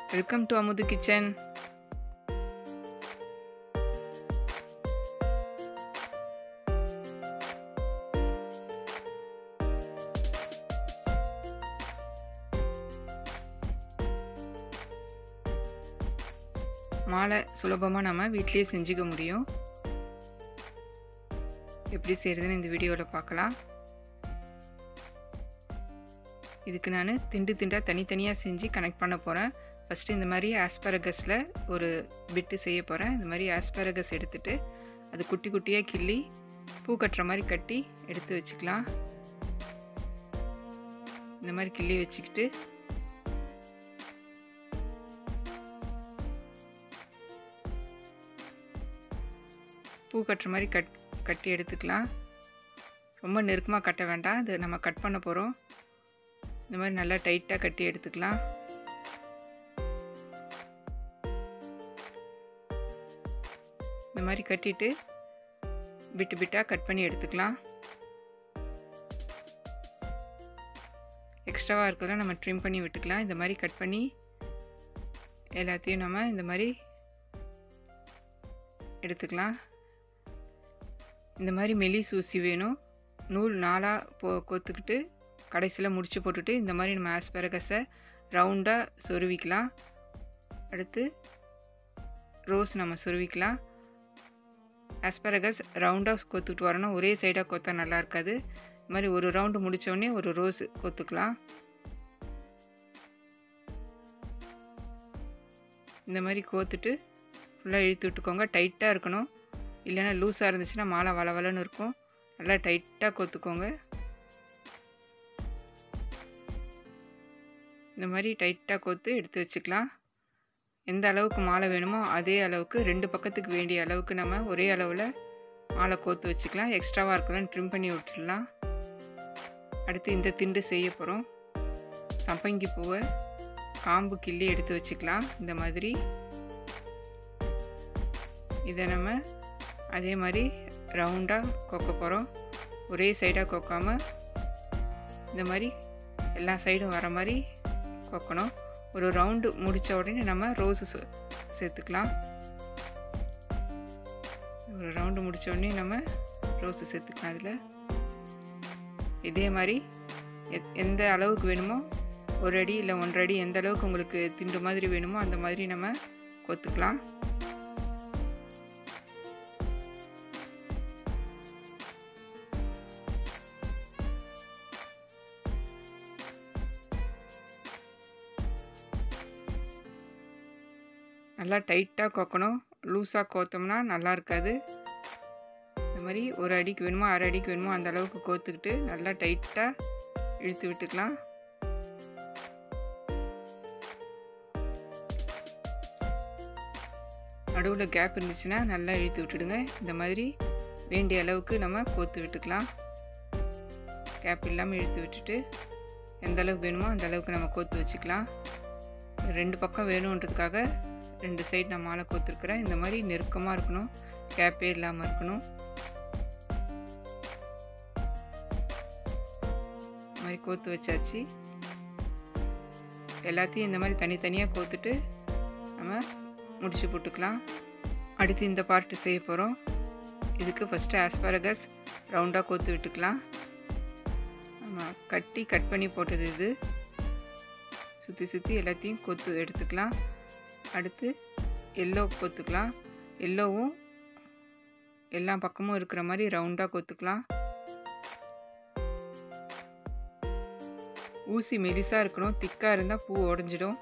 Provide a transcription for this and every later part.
welcome to அமுது kitchen மாலை சுலபமாக நம்ம வீட்லேயே செஞ்சுக்க முடியும் எப்படி செய்கிறதுன்னு இந்த வீடியோவில் பார்க்கலாம் இதுக்கு நான் திண்டு திண்டாக தனித்தனியாக செஞ்சு கனெக்ட் பண்ண போகிறேன் ஃபஸ்ட்டு இந்த மாதிரி ஆஸ்பரகஸில் ஒரு பிட்டு செய்ய போகிறேன் இந்த மாதிரி ஆஸ்பரகஸ் எடுத்துகிட்டு அது குட்டி குட்டியாக கிள்ளி பூ கட்டுற மாதிரி கட்டி எடுத்து வச்சுக்கலாம் இந்த மாதிரி கிள்ளி வச்சுக்கிட்டு பூ கட்டுற மாதிரி கட் கட்டி எடுத்துக்கலாம் ரொம்ப நெருக்கமாக கட்ட வேண்டாம் அது நம்ம கட் பண்ண போகிறோம் இந்த மாதிரி நல்லா டைட்டாக கட்டி எடுத்துக்கலாம் இந்த மாதிரி கட்டிட்டு பிட்டு பிட்டாக கட் பண்ணி எடுத்துக்கலாம் எக்ஸ்ட்ராவாக இருக்கிறத நம்ம ட்ரிம் பண்ணி விட்டுக்கலாம் இந்த மாதிரி கட் பண்ணி எல்லாத்தையும் நம்ம இந்த மாதிரி எடுத்துக்கலாம் இந்த மாதிரி மெலிஸ் ஊசி வேணும் நூல் நாளாக போ கொத்துக்கிட்டு கடைசியில் முடிச்சு போட்டுட்டு இந்த மாதிரி நம்ம ஆஸ்பரகஸை ரவுண்டாக சொருவிக்கலாம் அடுத்து ரோஸ் நம்ம சொருவிக்கலாம் ஆஸ்பரகஸ் ரவுண்டாக கொத்துக்கிட்டு வரணும் ஒரே சைடாக கொத்தா நல்லா இருக்காது இது மாதிரி ஒரு ரவுண்டு முடித்தோடனே ஒரு ரோஸ் கொத்துக்கலாம் இந்த மாதிரி கோத்துட்டு ஃபுல்லாக இழுத்து விட்டுக்கோங்க டைட்டாக இருக்கணும் இல்லைன்னா லூஸாக இருந்துச்சுன்னா மாலை வளவலன்னு இருக்கும் நல்லா டைட்டாக கொத்துக்கோங்க இந்த மாதிரி டைட்டாக கோத்து எடுத்து வச்சுக்கலாம் எந்த அளவுக்கு மாலை வேணுமோ அதே அளவுக்கு ரெண்டு பக்கத்துக்கு வேண்டிய அளவுக்கு நம்ம ஒரே அளவில் மாலை கோத்து வச்சுக்கலாம் எக்ஸ்ட்ராவாக இருக்கலாம் ட்ரிம் பண்ணி விட்டுடலாம் அடுத்து இந்த திண்டு செய்ய போகிறோம் சம்பங்கி பூவை காம்பு கிள்ளி எடுத்து வச்சுக்கலாம் இந்த மாதிரி இதை நம்ம அதே மாதிரி ரவுண்டாக கொக்க போகிறோம் ஒரே சைடாக கொக்காமல் இந்த மாதிரி எல்லா சைடும் வர மாதிரி கொக்கணும் ஒரு ரவுண்டு முடித்த உடனே நம்ம ரோஸு சேர்த்துக்கலாம் ஒரு ரவுண்டு முடித்த உடனே நம்ம ரோஸு சேர்த்துக்கலாம் அதில் இதே மாதிரி எந்த அளவுக்கு வேணுமோ ஒரு அடி இல்லை ஒன்றரை அடி எந்த அளவுக்கு உங்களுக்கு திண்டு மாதிரி வேணுமோ அந்த மாதிரி நம்ம கொத்துக்கலாம் நல்லா டைட்டாக கொக்கணும் லூஸாக கோத்தோம்னா நல்லா இருக்காது இந்த மாதிரி ஒரு அடிக்கு வேணுமோ அரை அடிக்கு வேணுமோ அந்த அளவுக்கு கோத்துக்கிட்டு நல்லா டைட்டாக இழுத்து விட்டுக்கலாம் நடுவில் கேப் இருந்துச்சுன்னா நல்லா இழுத்து விட்டுடுங்க இந்த மாதிரி வேண்டிய அளவுக்கு நம்ம கோத்து விட்டுக்கலாம் கேப் இல்லாமல் இழுத்து விட்டுட்டு எந்த அளவுக்கு வேணுமோ அந்த அளவுக்கு நம்ம கோத்து வச்சுக்கலாம் ரெண்டு பக்கம் வேணுன்றதுக்காக ரெண்டு சைடு நான் மாலை கோத்துருக்குறேன் இந்த மாதிரி நெருக்கமாக இருக்கணும் கேப்பே இல்லாமல் இருக்கணும் இந்த மாதிரி கோத்து வச்சாச்சு எல்லாத்தையும் இந்த மாதிரி தனித்தனியாக கோத்துட்டு நம்ம முடிச்சு போட்டுக்கலாம் அடுத்து இந்த பார்ட்டு செய்ய போகிறோம் இதுக்கு ஃபஸ்ட்டு ஆஸ்பாரகஸ் ரவுண்டாக கோத்து விட்டுக்கலாம் நம்ம கட்டி கட் பண்ணி போட்டது இது சுற்றி சுற்றி எல்லாத்தையும் கொத்து எடுத்துக்கலாம் அடுத்து எல்லோ கொத்துக்கலாம் எல்லோவும் எல்லா பக்கமும் இருக்கிற மாதிரி ரவுண்டாக கொத்துக்கலாம் ஊசி மெலிசாக இருக்கணும் திக்காக இருந்தால் பூ உடஞ்சிடும்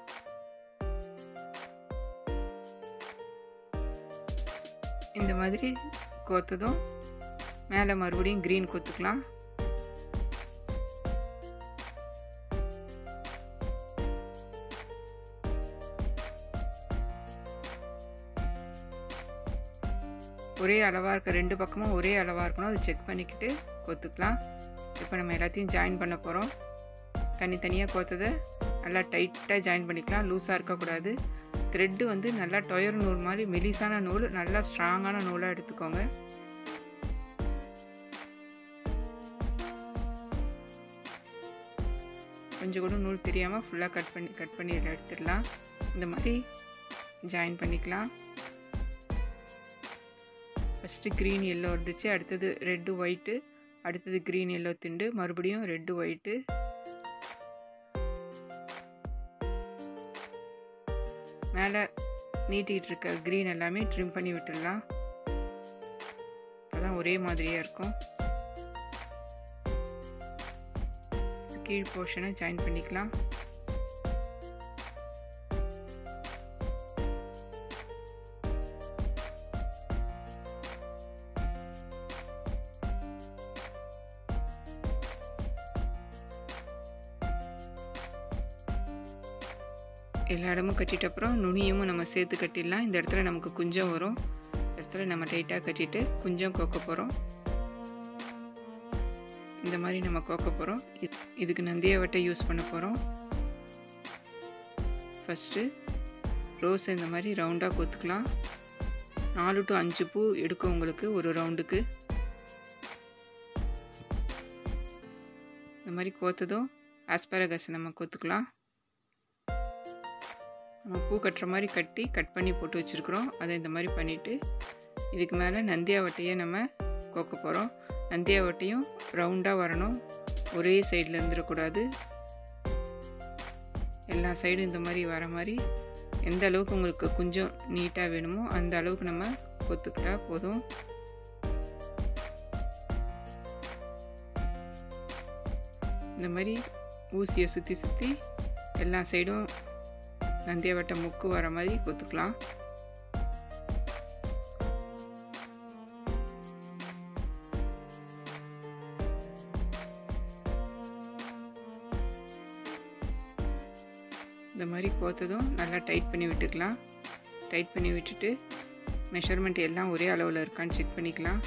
இந்த மாதிரி கோத்ததும் மேலே மறுபடியும் க்ரீன் கொத்துக்கலாம் ஒரே அளவாக இருக்க ரெண்டு பக்கமும் ஒரே அளவாக இருக்கணும் அதை செக் பண்ணிக்கிட்டு கொத்துக்கலாம் இப்போ நம்ம எல்லாத்தையும் ஜாயின் பண்ண போகிறோம் தனித்தனியாக கோத்ததை நல்லா டைட்டாக ஜாயின் பண்ணிக்கலாம் லூஸாக இருக்கக்கூடாது த்ரெட்டு வந்து நல்லா டொயர் நூல் மாதிரி மெலிசான நூல் நல்லா ஸ்ட்ராங்கான நூலாக எடுத்துக்கோங்க கொஞ்சம் கூட நூல் தெரியாமல் ஃபுல்லாக கட் பண்ணி கட் பண்ணி எடுத்துடலாம் இந்த மாதிரி ஜாயின் பண்ணிக்கலாம் ஃபஸ்ட்டு க்ரீன் எல்லோ இருந்துச்சு அடுத்தது ரெட்டு ஒயிட்டு அடுத்தது க்ரீன் எல்லோ திண்டு மறுபடியும் ரெட்டு ஒயிட்டு மேலே நீட்டிகிட்டு இருக்க க்ரீன் எல்லாமே ட்ரிம் பண்ணி விட்டுடலாம் அப்போதான் ஒரே மாதிரியாக இருக்கும் கீழ் போர்ஷனை ஜாயின் பண்ணிக்கலாம் எல்லா இடமும் கட்டிட்ட அப்புறம் நுனியும் நம்ம சேர்த்து கட்டிடலாம் இந்த இடத்துல நமக்கு குஞ்சம் வரும் இந்த இடத்துல நம்ம டைட்டாக கட்டிட்டு குஞ்சம் கோக்க போகிறோம் இந்த மாதிரி நம்ம கோக்க போகிறோம் இதுக்கு நந்தியாவட்டை யூஸ் பண்ண போகிறோம் ஃபஸ்ட்டு ரோஸ் இந்த மாதிரி ரவுண்டாக கொத்துக்கலாம் நாலு டு அஞ்சு பூ எடுக்கும் உங்களுக்கு ஒரு ரவுண்டுக்கு இந்த மாதிரி கோத்ததும் ஆஸ்பரகஸ் நம்ம கொத்துக்கலாம் நம்ம பூ கட்டுற மாதிரி கட்டி கட் பண்ணி போட்டு வச்சுருக்குறோம் அதை இந்த மாதிரி பண்ணிவிட்டு இதுக்கு மேலே நந்தியாவட்டையை நம்ம கோக்க போகிறோம் நந்தியாவட்டையும் ரவுண்டாக வரணும் ஒரே சைடில் இருந்துடக்கூடாது எல்லா சைடும் இந்த மாதிரி வர மாதிரி எந்த அளவுக்கு உங்களுக்கு கொஞ்சம் நீட்டாக வேணுமோ அந்த அளவுக்கு நம்ம கொத்துக்கிட்டா போதும் இந்த மாதிரி ஊசியை சுற்றி சுற்றி எல்லா சைடும் நந்தியாவட்டை முக்கு வர மாதிரி கொத்துக்கலாம் இந்த மாதிரி கோத்ததும் நல்லா டைட் பண்ணி விட்டுக்கலாம் டைட் பண்ணி விட்டுட்டு மெஷர்மெண்ட் எல்லாம் ஒரே அளவில் இருக்கான்னு செக் பண்ணிக்கலாம்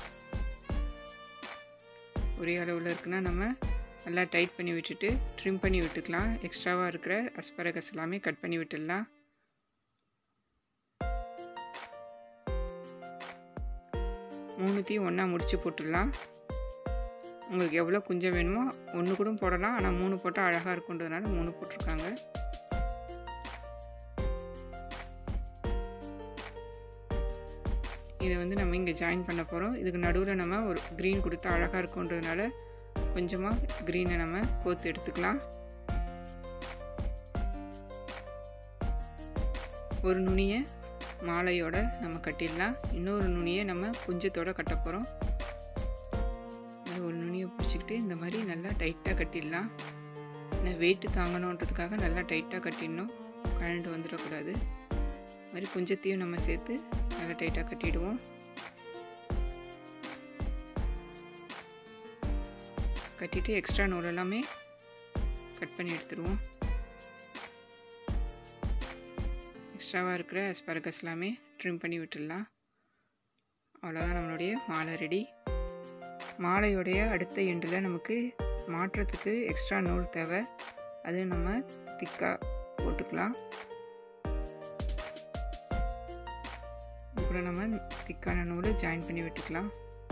ஒரே அளவில் இருக்குன்னா நம்ம நல்லா டைட் பண்ணி விட்டுட்டு ட்ரிம் பண்ணி விட்டுக்கலாம் எக்ஸ்ட்ராவாக இருக்கிற அஸ்பரகஸ் எல்லாமே கட் பண்ணி விட்டுடலாம் மூணுத்தையும் ஒன்றா முடிச்சு போட்டுடலாம் உங்களுக்கு எவ்வளோ குஞ்சம் வேணுமோ ஒன்று கூட போடலாம் ஆனால் மூணு போட்டால் அழகாக இருக்குன்றதுனால மூணு போட்டிருக்காங்க இதை வந்து நம்ம இங்கே ஜாயின் பண்ண போகிறோம் இதுக்கு நடுவில் நம்ம ஒரு க்ரீன் கொடுத்தா அழகாக இருக்குன்றதுனால கொஞ்சமாக க்ரீனை நம்ம கோத்து எடுத்துக்கலாம் ஒரு நுனியை மாலையோட நம்ம கட்டிடலாம் இன்னொரு நுனியை நம்ம குஞ்சத்தோட கட்ட போகிறோம் ஒரு நுனியை பிடிச்சிக்கிட்டு இந்த மாதிரி நல்லா டைட்டாக கட்டிடலாம் ஏன்னா வெயிட்டு தாங்கணுன்றதுக்காக நல்லா டைட்டாக கட்டிடணும் கழண்டு வந்துடக்கூடாது இது மாதிரி குஞ்சத்தையும் நம்ம சேர்த்து நல்லா டைட்டாக கட்டிடுவோம் கட்டிட்டு எக்ஸ்ட்ரா நூல் எல்லாமே கட் பண்ணி எடுத்துடுவோம் எக்ஸ்ட்ராவாக இருக்கிற அஸ்பரகஸ் எல்லாமே ட்ரிம் பண்ணி விட்டுடலாம் அவ்வளோதான் நம்மளுடைய மாலை ரெடி மாலையோடைய அடுத்த எண்டில் நமக்கு மாற்றத்துக்கு எக்ஸ்ட்ரா நூல் தேவை அது நம்ம திக்காக போட்டுக்கலாம் அப்புறம் நம்ம திக்கான நூலை ஜாயின் பண்ணி விட்டுக்கலாம்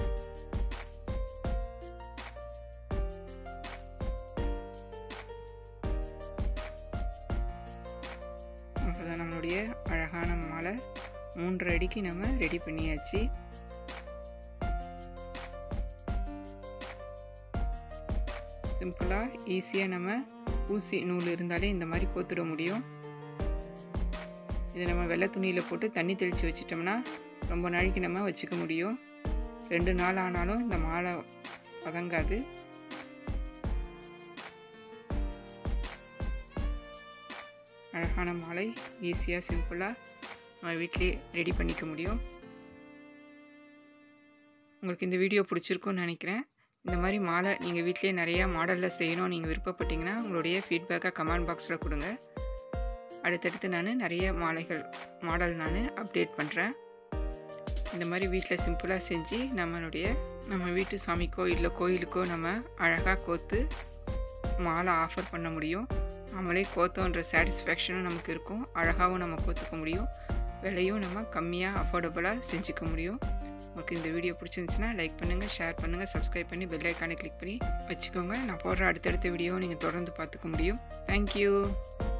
அவ்வளோதான் நம்மளுடைய அழகான மாலை மூன்றரை அடிக்கு நம்ம ரெடி பண்ணியாச்சு சிம்பிளாக ஈஸியாக நம்ம ஊசி நூல் இருந்தாலே இந்த மாதிரி கோத்துட முடியும் இதை நம்ம வெள்ளை துணியில் போட்டு தண்ணி தெளித்து வச்சிட்டோம்னா ரொம்ப நாளைக்கு நம்ம வச்சுக்க முடியும் ரெண்டு நாள் ஆனாலும் இந்த மாலை பதங்காது அழகான மாலை ஈஸியாக சிம்பிளாக நம்ம வீட்டிலே ரெடி பண்ணிக்க முடியும் உங்களுக்கு இந்த வீடியோ பிடிச்சிருக்குன்னு நினைக்கிறேன் இந்த மாதிரி மாலை நீங்கள் வீட்டிலே நிறையா மாடலில் செய்யணும் நீங்கள் விருப்பப்பட்டீங்கன்னா உங்களுடைய ஃபீட்பேக்கை கமெண்ட் பாக்ஸில் கொடுங்க அடுத்தடுத்து நான் நிறைய மாலைகள் மாடல் நான் அப்டேட் பண்ணுறேன் இந்த மாதிரி வீட்டில் சிம்பிளாக செஞ்சு நம்மளுடைய நம்ம வீட்டு சாமிக்கோ இல்லை கோயிலுக்கோ நம்ம அழகாக கோத்து மாலை ஆஃபர் பண்ண முடியும் நம்மளே கோத்தோன்ற சாட்டிஸ்ஃபேக்ஷனும் நமக்கு இருக்கும் அழகாகவும் நம்ம கோத்துக்க முடியும் விலையும் நம்ம கம்மியாக அஃபோர்டபுளாக செஞ்சுக்க முடியும் உங்களுக்கு இந்த வீடியோ பிடிச்சிருந்துச்சுன்னா லைக் பண்ணுங்கள் ஷேர் பண்ணுங்கள் சப்ஸ்கிரைப் பண்ணி பெல் ஐக்கானை கிளிக் பண்ணி வச்சுக்கோங்க நான் போடுற அடுத்தடுத்த வீடியோ நீங்கள் தொடர்ந்து பார்த்துக்க முடியும் தேங்க்யூ